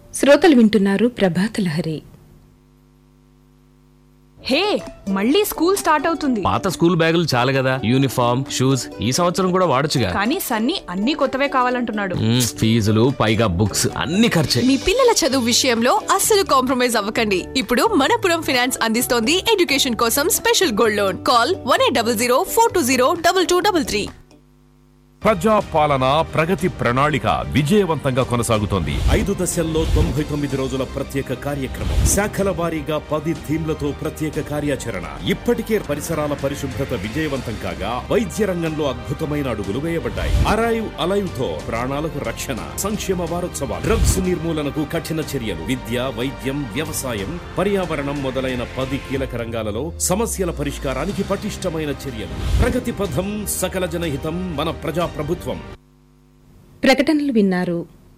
శ్రోతలు వింటున్నారు ప్రభాత లహరి హే మళ్ళీ స్కూల్ స్టార్ట్ అవుతుంది పాత స్కూల్ బ్యాగులు చాలు కదా యూనిఫామ్ షూస్ ఈ సంవత్సరం కూడా వాడొచ్చుగా కానీ సన్నీ అన్ని కొత్తవే కావాలంటున్నాడు మ్మ్, ఫీజులు పైగా బుక్స్ అన్ని ఖర్చే మీ పిల్లల చదువు విషయంలో అస్సలు కాంప్రమైజ్ అవ్వకండి ఇప్పుడు మనపురం ఫైనాన్స్ అందిస్తోంది ఎడ్యుకేషన్ కోసం special gold loan call one eight double zero four two zero double two double three ప్రజా పాలన ప్రగతి ప్రణాళిక విజయవంతంగా కొనసాగుతోంది ఐదు దశల్లో తొంభై తొమ్మిది రోజుల ప్రత్యేక కార్యక్రమం శాఖల వారీగా పది థీమ్లతో ప్రత్యేక కార్యాచరణ ఇప్పటికే పరిసరాల పరిశుభ్రత విజయవంతం కాగా వైద్య రంగంలో అద్భుతమైన అడుగులు వేయబడ్డాయి అరైవ్ అలైవ్ తో ప్రాణాలకు రక్షణ సంక్షేమ వారోత్సవాలు డ్రగ్స్ నిర్మూలనకు కఠిన చర్యలు విద్య వైద్యం వ్యవసాయం పర్యావరణం మొదలైన పది కీలక రంగాలలో సమస్యల పరిష్కారానికి పటిష్టమైన చర్యలు ప్రగతి పథం సకల జనహితం మన ప్రజా ప్రభుత్వం ప్రకటనలు విన్నారు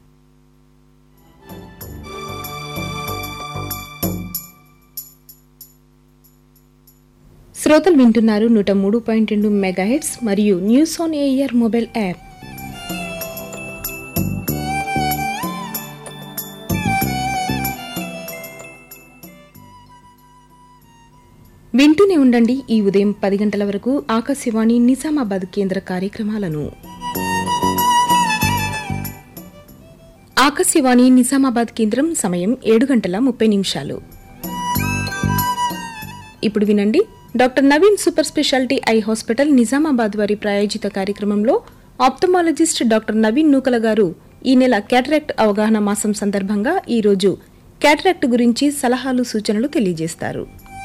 శ్రోతలు వింటున్నారు నూట మూడు పాయింట్ రెండు మెగాహెట్స్ మరియు news on air mobile app వింటూనే ఉండండి ఈ ఉదయం పది గంటల వరకు ఆకాశవాణి నిజామాబాద్ కేంద్ర కార్యక్రమాలను ఆకాశవాణి నిజామాబాద్ కేంద్రం సమయం ఏడు గంటల ముప్పై నిమిషాలు ఇప్పుడు వినండి doctor Naveen super speciality eye hospital Nizamabad వారి ప్రాయోజిత కార్యక్రమంలో ఆప్థమాలజిస్ట్ డాక్టర్ నవీన్ నూకల గారు ఈ నెల క్యాటరాక్ట్ అవగాహన మాసం సందర్భంగా ఈ రోజు క్యాటరాక్ట్ గురించి సలహాలు సూచనలు తెలియజేస్తారు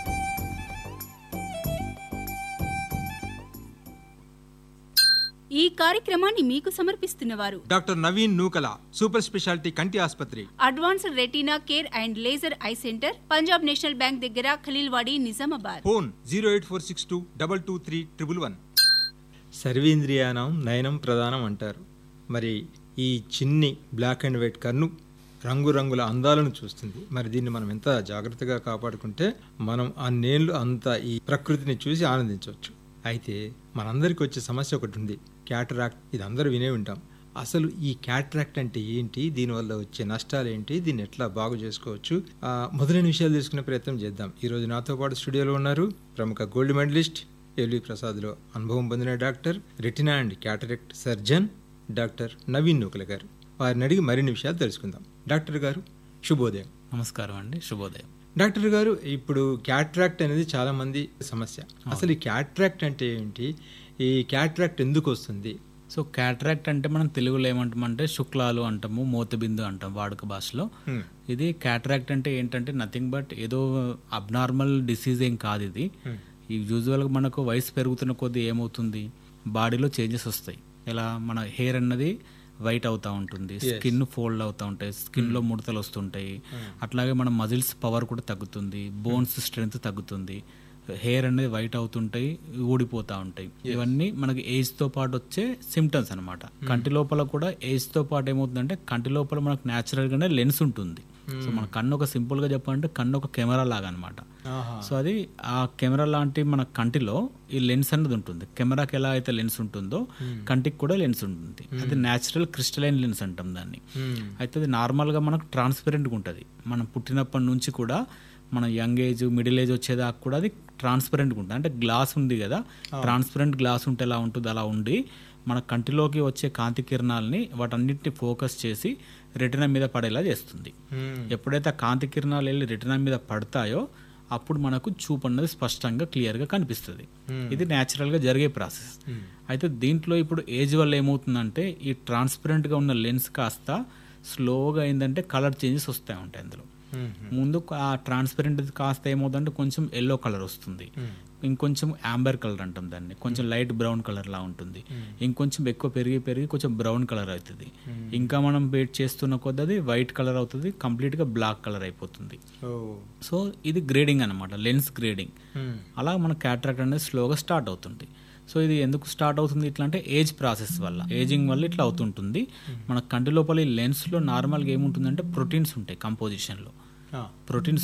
ఈ కార్యక్రమాన్ని మీకు సమర్పిస్తున్నవారు doctor Naveen Nukala super speciality కంటి ఆసుపత్రి advanced retina care and laser eye centre Punjab national bank దగ్గర Khaleelwadi Nizamabad phone zero eight four six two double two three triple one సర్వేంద్రియానం నయనం ప్రధానం అంటారు మరి ఈ చిన్ని బ్లాక్ అండ్ వైట్ కన్ను రంగురంగుల అందాలను చూస్తుంది మరి దీన్ని మనం ఎంత జాగ్రత్తగా కాపాడుకుంటే మనం ఆ నేళ్ళు అంత ఈ ప్రకృతిని చూసి ఆనందించవచ్చు అయితే మనందరికి వచ్చే సమస్య ఒకటి ఉంది క్యాటరాక్ట్ ఇది అందరూ వినే ఉంటాం అసలు ఈ క్యాటరాక్ట్ అంటే ఏంటి దీనివల్ల వచ్చే నష్టాలు ఏంటి దీన్ని ఎట్లా బాగు చేసుకోవచ్చు ఆ, మొదలైన విషయాలు తెలుసుకునే ప్రయత్నం చేద్దాం ఈ రోజు నాతో పాటు స్టూడియోలో ఉన్నారు ప్రముఖ గోల్డ్ మెడలిస్ట్ ఎల్వి ప్రసాద్లో అనుభవం పొందిన doctor retina and cataract surgeon doctor Naveen Nukala garu వారిని అడిగి మరిన్ని విషయాలు తెలుసుకుందాం డాక్టర్ గారు శుభోదయం నమస్కారం అండి శుభోదయం డాక్టర్ గారు ఇప్పుడు క్యాట్రాక్ట్ అనేది చాలా మంది సమస్య అసలు ఈ క్యాట్రాక్ట్ అంటే ఏంటి ఈ క్యాట్రాక్ట్ ఎందుకు వస్తుంది సో క్యాట్రాక్ట్ అంటే మనం తెలుగులో ఏమంటామంటే శుక్లాలు అంటాము మోతబిందు అంటాం వాడుక భాషలో ఇది క్యాట్రాక్ట్ అంటే ఏంటంటే నథింగ్ బట్ ఏదో అబ్నార్మల్ డిసీజ్ ఏం కాదు ఇది ఈ యూజువల్గా మనకు వయసు పెరుగుతున్న కొద్దీ ఏమవుతుంది బాడీలో చేంజెస్ వస్తాయి ఎలా మన హెయిర్ అన్నది వైట్ అవుతా ఉంటుంది స్కిన్ ఫోల్డ్ అవుతా ఉంటాయి స్కిన్ లో ముడతలు వస్తుంటాయి అట్లాగే మన మజిల్స్ పవర్ కూడా తగ్గుతుంది బోన్స్ స్ట్రెంగ్త్ తగ్గుతుంది హెయిర్ అనేది వైట్ అవుతుంటాయి ఊడిపోతా ఉంటాయి ఇవన్నీ మనకి ఏజ్ తో పాటు వచ్చే సిమ్టమ్స్ అన్నమాట కంటి లోపల కూడా ఏజ్ తో పాటు ఏమవుతుందంటే కంటి లోపల మనకు న్యాచురల్ గానే లెన్స్ ఉంటుంది సో మన కన్ను ఒక సింపుల్ గా చెప్పాలంటే కన్ను ఒక కెమెరా లాగా అనమాట సో అది ఆ కెమెరా లాంటి మన కంటిలో ఈ లెన్స్ అనేది ఉంటుంది కెమెరాకి ఎలా అయితే లెన్స్ ఉంటుందో కంటికి కూడా లెన్స్ ఉంటుంది అది న్యాచురల్ క్రిస్టలైన్ లెన్స్ అంటాం దాన్ని అయితే అది నార్మల్ గా మనకు ట్రాన్స్పరెంట్గా ఉంటుంది మనం పుట్టినప్పటి నుంచి కూడా మన యంగ్ ఏజ్ మిడిల్ ఏజ్ వచ్చేదాకా కూడా అది ట్రాన్స్పరెంట్గా ఉంటుంది అంటే గ్లాస్ ఉంది కదా ట్రాన్స్పరెంట్ గ్లాస్ ఉంటే ఎలా ఉంటుంది అలా ఉండి మన కంటిలోకి వచ్చే కాంతి కిరణాలని వాటన్నిటిని ఫోకస్ చేసి రెటినా మీద పడేలా చేస్తుంది ఎప్పుడైతే ఆ కాంతి కిరణాలు వెళ్ళి రెటినా మీద పడతాయో అప్పుడు మనకు చూపు అన్నది స్పష్టంగా క్లియర్గా కనిపిస్తుంది ఇది న్యాచురల్గా జరిగే ప్రాసెస్ అయితే దీంట్లో ఇప్పుడు ఏజ్ వల్ల ఏమవుతుందంటే ఈ ట్రాన్స్పరెంట్గా ఉన్న లెన్స్ కాస్త స్లోగా ఏంటంటే కలర్ చేంజెస్ వస్తూ ఉంటాయి అందులో ముందు ఆ ట్రాన్స్పరెంట్ కాస్త ఏమవుతుందంటే కొంచెం ఎల్లో కలర్ వస్తుంది ఇంకొంచెం యాంబర్ కలర్ అంటాం దాన్ని కొంచెం లైట్ బ్రౌన్ కలర్ లా ఉంటుంది ఇంకొంచెం ఎక్కువ పెరిగి పెరిగి కొంచెం బ్రౌన్ కలర్ అవుతుంది ఇంకా మనం వెయిట్ చేస్తున్న కొద్దీ అది వైట్ కలర్ అవుతుంది కంప్లీట్ గా బ్లాక్ కలర్ అయిపోతుంది సో ఇది గ్రేడింగ్ అనమాట లెన్స్ గ్రేడింగ్ అలా మన క్యాట్రాక్ట్ అనేది స్లోగా స్టార్ట్ అవుతుంది సో ఇది ఎందుకు స్టార్ట్ అవుతుంది ఇట్లా అంటే ఏజ్ ప్రాసెస్ వల్ల ఏజింగ్ వల్ల ఇట్లా అవుతుంటుంది మన కంటి లోపల ఈ లెన్స్ లో నార్మల్గా ఏముంటుందంటే ప్రోటీన్స్ ఉంటాయి కంపోజిషన్ లో ప్రోటీన్స్